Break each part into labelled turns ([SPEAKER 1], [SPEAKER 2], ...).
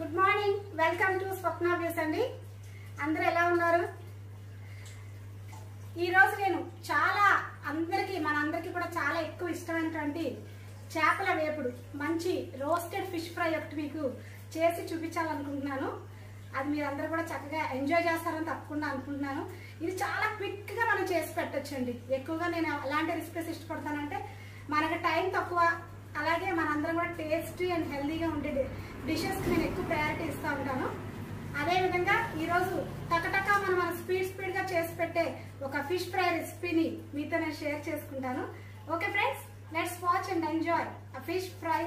[SPEAKER 1] good morning welcome to Swapna views అండి అందరూ ఎలా ఉన్నారు ఈరోజు నేను చాలా అందరికీ మనందరికీ కూడా చాలా ఎక్కువ ఇష్టమైనటువంటి చేపల వేపుడు మంచి రోస్టెడ్ ఫిష్ ఫ్రై ఒకటి మీకు చేసి చూపించాలనుకుంటున్నాను అది మీరు అందరూ కూడా చక్కగా ఎంజాయ్ చేస్తారని తప్పకుండా అనుకుంటున్నాను ఇది చాలా క్విక్గా మనం చేసి పెట్టొచ్చండి ఎక్కువగా నేను అలాంటి రెసిపీస్ ఇష్టపడతానంటే మనకి టైం తక్కువ అలాగే మనందరం కూడా టేస్టీ అండ్ హెల్దీగా ఉండే డిషెస్కి నేను ఎక్కువ ప్రయారిటీ ఇస్తూ ఉంటాను అదేవిధంగా ఈరోజు టకటక మనం మన స్పీడ్ స్పీడ్గా చేసి పెట్టే ఒక ఫిష్ ఫ్రై రెసిపీని మీతో నేను షేర్ చేసుకుంటాను okay friends let's watch and enjoy ఆ ఫిష్ ఫ్రై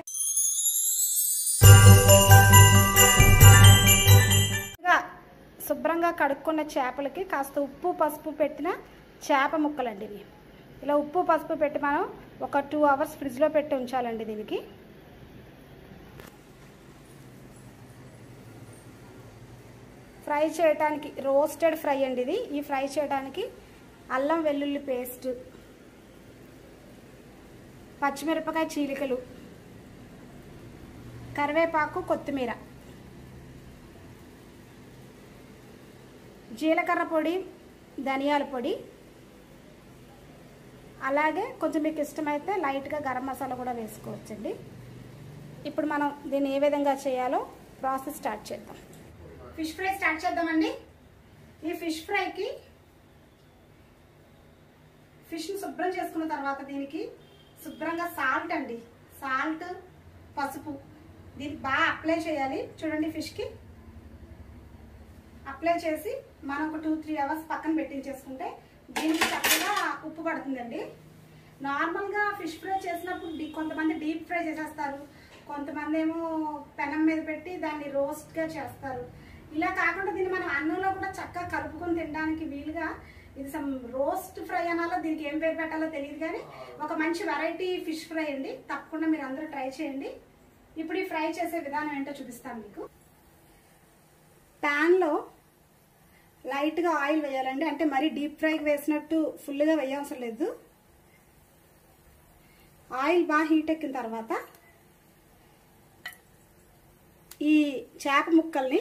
[SPEAKER 1] శుభ్రంగా కడుక్కున్న చేపలకి కాస్త ఉప్పు పసుపు పెట్టిన చేప ముక్కలండి ఇవి ఇలా ఉప్పు పసుపు పెట్టి మనం ఒక టూ అవర్స్ ఫ్రిడ్జ్లో పెట్టి ఉంచాలండి దీనికి ఫ్రై చేయడానికి రోస్టెడ్ ఫ్రై అండి ఇది ఈ ఫ్రై చేయడానికి అల్లం వెల్లుల్లి పేస్ట్ పచ్చిమిరపకాయ చీలికలు కరివేపాకు కొత్తిమీర జీలకర్ర పొడి ధనియాల పొడి అలాగే కొంచెం మీకు ఇష్టమైతే లైట్గా గరం మసాలా కూడా వేసుకోవచ్చండి ఇప్పుడు మనం దీన్ని ఏ విధంగా చేయాలో ప్రాసెస్ స్టార్ట్ చేద్దాం ఫిష్ ఫ్రై స్టార్ట్ చేద్దామండి ఈ ఫిష్ ఫ్రైకి ఫిష్ని శుభ్రం చేసుకున్న తర్వాత దీనికి శుభ్రంగా సాల్ట్ అండి సాల్ట్ పసుపు దీనికి బాగా అప్లై చేయాలి చూడండి ఫిష్కి అప్లై చేసి మనం ఒక టూ త్రీ అవర్స్ పక్కన పెట్టించేసుకుంటే దీనికి చక్కగా ఉప్పు పడుతుందండి నార్మల్గా ఫిష్ ఫ్రై చేసినప్పుడు డీ- కొంతమంది డీప్ ఫ్రై చేసేస్తారు కొంతమంది ఏమో పెనం మీద పెట్టి దాన్ని రోస్ట్గా చేస్తారు ఇలా కాకుండా దీన్ని మనం అన్నంలో కూడా చక్కగా కలుపుకొని తినడానికి వీలుగా ఇది సమ్ రోస్ట్ ఫ్రై అనాలో దీనికి ఏం పేరు పెట్టాలో తెలియదు కానీ ఒక మంచి వెరైటీ ఫిష్ ఫ్రై అండి తప్పకుండా మీరు అందరూ ట్రై చేయండి ఇప్పుడు ఈ ఫ్రై చేసే విధానం ఏంటో చూపిస్తాను మీకు ప్యాన్లో లైట్గా ఆయిల్ వేయాలండి అంటే మరీ డీప్ ఫ్రైకి వేసినట్టు ఫుల్గా వేయవసరం లేదు ఆయిల్ బాగా హీట్ ఎక్కిన తర్వాత ఈ చేప ముక్కల్ని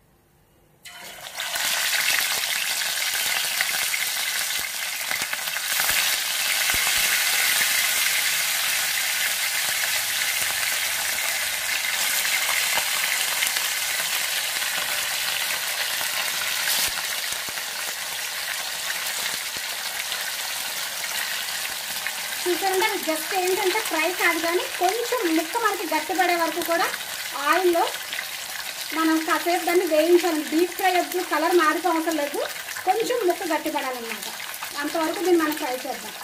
[SPEAKER 1] చూసారంటే అది జస్ట్ ఏంటంటే ఫ్రై కాదు కానీ కొంచెం ముక్క మనకి గట్టిపడే వరకు కూడా ఆయిల్లో మనం కాసేపు దాన్ని వేయించాలి డీప్ ఫ్రై ఎప్పుడు కలర్ మారిపో అవసరం లేదు కొంచెం ముక్క గట్టిపడాలన్నమాట అంతవరకు దీన్ని మనం ఫ్రై చేద్దాం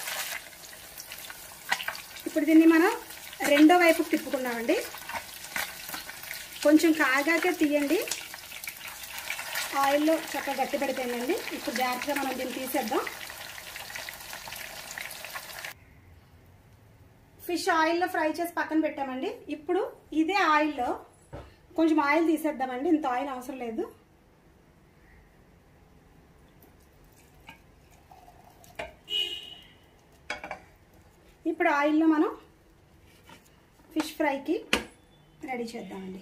[SPEAKER 1] ఇప్పుడు దీన్ని మనం రెండో వైపు తిప్పుకున్నామండి కొంచెం కాగాకే తీయండి ఆయిల్లో చక్కగా గట్టి పడిపోయిందండి ఇప్పుడు జాగ్రత్తగా మనం దీన్ని తీసేద్దాం ఫిష్ ఆయిల్లో ఫ్రై చేసి పక్కన పెట్టామండి ఇప్పుడు ఇదే ఆయిల్లో కొంచెం ఆయిల్ తీసేద్దామండి ఇంత ఆయిల్ అవసరం లేదు ఇప్పుడు ఆయిల్లో మనం ఫిష్ ఫ్రైకి రెడీ చేద్దామండి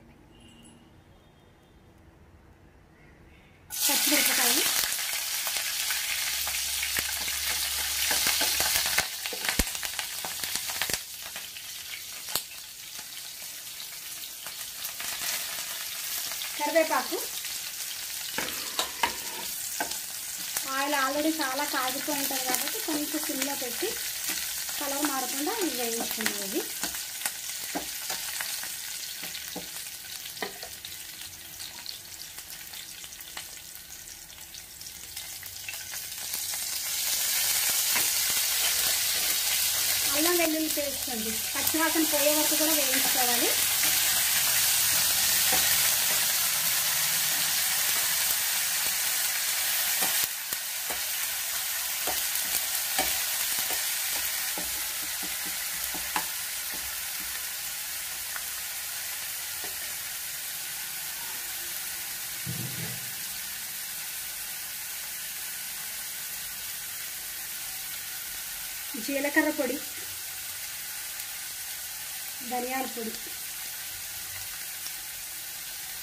[SPEAKER 1] పచ్చిమిరపకాయలు కరివేపాకు ఆయిల్ ఆల్రెడీ చాలా కాగిపోయి ఉంటుంది కాబట్టి కొంచెం సిమ్లో పెట్టి కలర్ మారకుండా ఇది వేయించుకునేది అల్లం వెల్లుల్లి పేస్ట్ అండి పచ్చివాసన పోయే వరకు కూడా వేయించుకోవాలి జీలకర్ర పొడి ధనియాల పొడి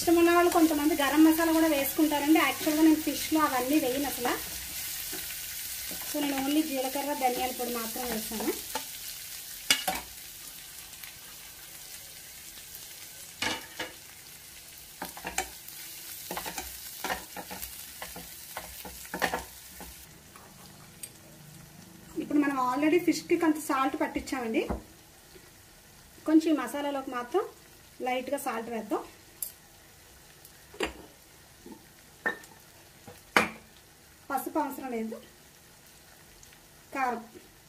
[SPEAKER 1] ఇష్టం ఉన్న వాళ్ళు కొంతమంది గరం మసాలా కూడా వేసుకుంటారండి యాక్చువల్గా నేను ఫిష్లో అవన్నీ వేయను అసలు సో నేను ఓన్లీ జీలకర్ర ధనియాల పొడి మాత్రం వేస్తాను ఇప్పుడు మనం ఆల్రెడీ ఫిష్కి కొంత సాల్ట్ పట్టించామండి కొంచెం ఈ మసాలాలోకి మాత్రం లైట్గా సాల్ట్ వేద్దాం పసుపు అవసరం లేదు కారం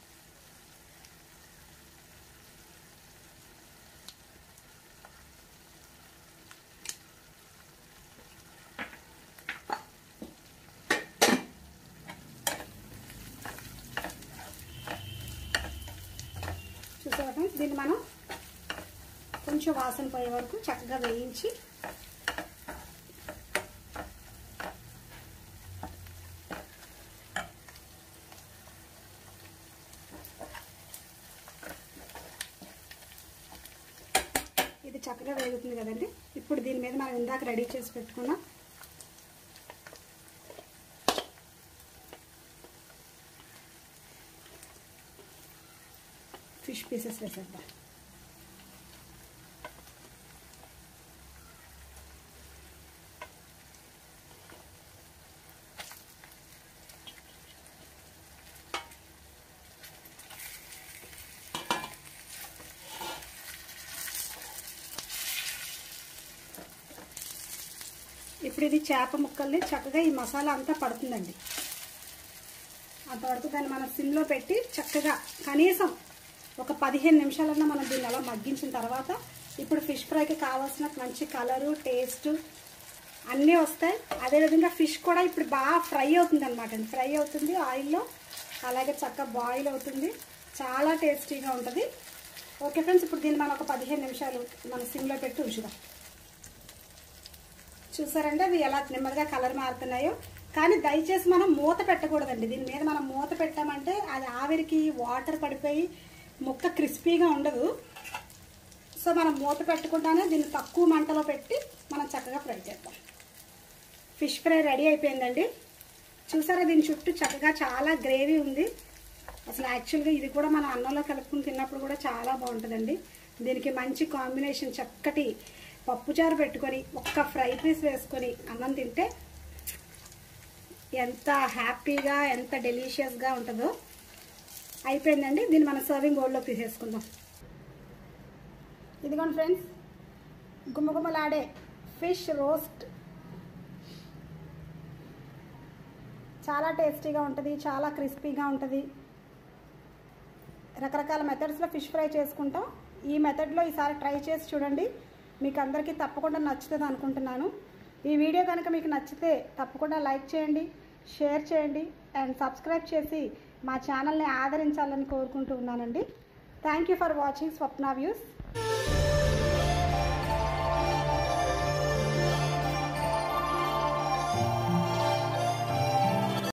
[SPEAKER 1] చూసారా ఫ్రెండ్స్ దీన్ని మనం కొంచెం వాసన పోయే వరకు చక్కగా వేయించి ఇది చక్కగా వేగుతుంది కదండి ఇప్పుడు దీని మీద మనం ఇందాక రెడీ చేసి పెట్టుకున్నాం ఫిష్ పీసెస్ వేసేద్దాం ఇప్పుడు ఇది చేప ముక్కల్ని చక్కగా ఈ మసాలా అంతా పడుతుందండి అంతవరకు దాన్ని మనం సిమ్లో పెట్టి చక్కగా కనీసం ఒక పదిహేను నిమిషాలన్నా మనం దీన్ని అలా మగ్గించిన తర్వాత ఇప్పుడు ఫిష్ ఫ్రైకి కావాల్సిన మంచి కలరు టేస్ట్ అన్నీ వస్తాయి అదేవిధంగా ఫిష్ కూడా ఇప్పుడు బాగా ఫ్రై అవుతుంది అనమాట అండి ఫ్రై అవుతుంది ఆయిల్లో అలాగే చక్కగా బాయిల్ అవుతుంది చాలా టేస్టీగా ఉంటుంది ఓకే ఫ్రెండ్స్ ఇప్పుడు దీన్ని మనం ఒక పదిహేను నిమిషాలు మన సిమ్లో పెట్టి ఉంచుదాం చూసారండి అవి ఎలా నెమ్మదిగా కలర్ మారుతున్నాయో కానీ దయచేసి మనం మూత పెట్టకూడదండి దీని మీద మనం మూత పెట్టామంటే అది ఆవిరికి వాటర్ పడిపోయి ముక్క క్రిస్పీగా ఉండదు సో మనం మూత పెట్టకుండానే దీన్ని తక్కువ మంటలో పెట్టి మనం చక్కగా ఫ్రై చేద్దాం ఫిష్ ఫ్రై రెడీ అయిపోయిందండి చూసారా దీని చుట్టూ చక్కగా చాలా గ్రేవీ ఉంది అసలు యాక్చువల్గా ఇది కూడా మనం అన్నంలో కలుపుకుని తిన్నప్పుడు కూడా చాలా బాగుంటుందండి దీనికి మంచి కాంబినేషన్ చక్కటి పప్పుచారు పెట్టుకొని ఒక్క ఫ్రై పీస్ వేసుకొని అన్నం తింటే ఎంత హ్యాపీగా ఎంత డెలిషియస్గా ఉంటుందో అయిపోయిందండి దీన్ని మనం సర్వింగ్ బౌల్లో తీసేసుకుందాం ఇదిగోండి ఫ్రెండ్స్ గుమ్మగుమ్మలాడే ఫిష్ రోస్ట్ చాలా టేస్టీగా ఉంటుంది చాలా క్రిస్పీగా ఉంటుంది రకరకాల మెథడ్స్లో ఫిష్ ఫ్రై చేసుకుంటాం ఈ మెథడ్లో ఈసారి ట్రై చేసి చూడండి మీకు అందరికీ తప్పకుండా నచ్చుతుంది అనుకుంటున్నాను ఈ వీడియో కనుక మీకు నచ్చితే తప్పకుండా లైక్ చేయండి షేర్ చేయండి అండ్ సబ్స్క్రైబ్ చేసి మా ఛానల్ని ఆదరించాలని కోరుకుంటూ ఉన్నానండి thank you for watching Swapna views